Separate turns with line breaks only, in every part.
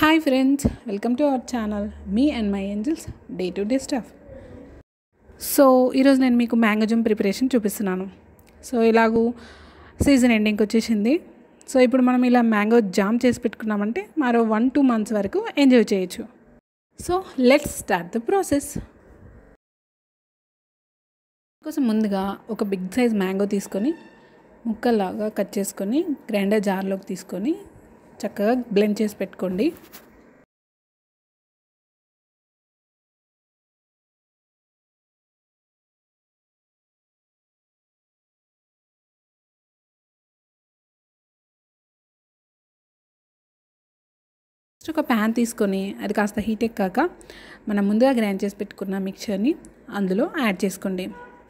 hi friends welcome to our channel me and my angels day to day stuff so ఈరోజు నేను మీకు mango జమ్ preparation చూపిస్తున్నాను so ఇలాగూ సీజన్ ఎండింగ్కి వచ్చేసింది సో ఇప్పుడు మనం ఇలా మ్యాంగో జామ్ చేసి పెట్టుకున్నామంటే మరో వన్ టూ మంత్స్ వరకు ఎంజాయ్ చేయొచ్చు so let's start the process కోసం ముందుగా ఒక బిగ్ సైజ్ మ్యాంగో తీసుకొని ముక్కల్లాగా కట్ చేసుకొని గ్రైండర్ జార్లోకి తీసుకొని చక్కగా బ్లెండ్ చేసి పెట్టుకోండి నెక్స్ట్ ఒక ప్యాన్ తీసుకొని అది కాస్త హీట్ ఎక్కాక మనం ముందుగా గ్రైండ్ చేసి పెట్టుకున్న మిక్చర్ని అందులో యాడ్ చేసుకోండి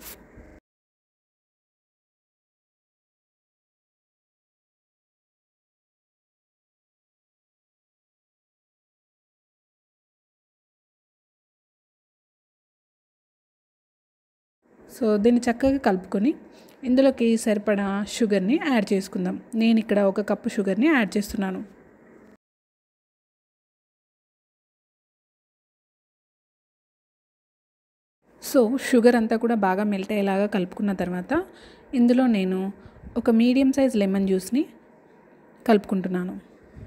సో దీన్ని చక్కగా కలుపుకొని ఇందులోకి సరిపడా షుగర్ని యాడ్ చేసుకుందాం నేను ఇక్కడ ఒక కప్పు షుగర్ని యాడ్ చేస్తున్నాను సో షుగర్ అంతా కూడా బాగా మెల్ట్ అయ్యేలాగా కలుపుకున్న తర్వాత ఇందులో నేను ఒక మీడియం సైజ్ లెమన్ జ్యూస్ని కలుపుకుంటున్నాను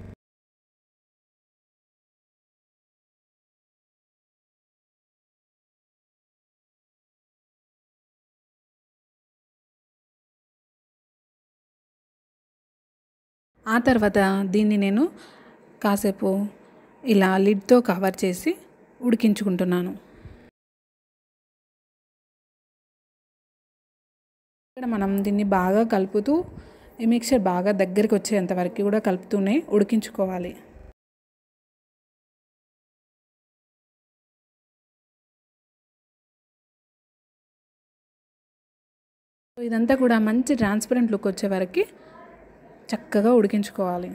ఆ తర్వాత దీన్ని నేను కాసేపు ఇలా లిడ్తో కవర్ చేసి ఉడికించుకుంటున్నాను ఇక్కడ మనం దీన్ని బాగా కలుపుతూ ఈ మిక్చర్ బాగా దగ్గరికి వచ్చేంత వరకు కూడా కలుపుతూనే ఉడికించుకోవాలి ఇదంతా కూడా మంచి ట్రాన్స్పరెంట్ లుక్ వచ్చే వరకు చక్కగా ఉడికించుకోవాలి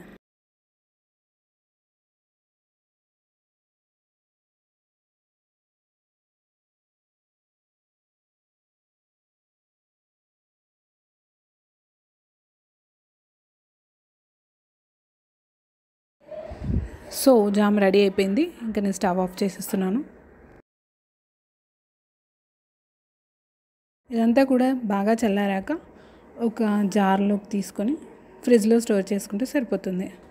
సో జామ్ రెడీ అయిపోయింది ఇంకా నేను స్టవ్ ఆఫ్ చేసేస్తున్నాను ఇదంతా కూడా బాగా చల్లారాక ఒక జార్లోకి తీసుకొని ఫ్రిడ్జ్లో స్టోర్ చేసుకుంటే సరిపోతుంది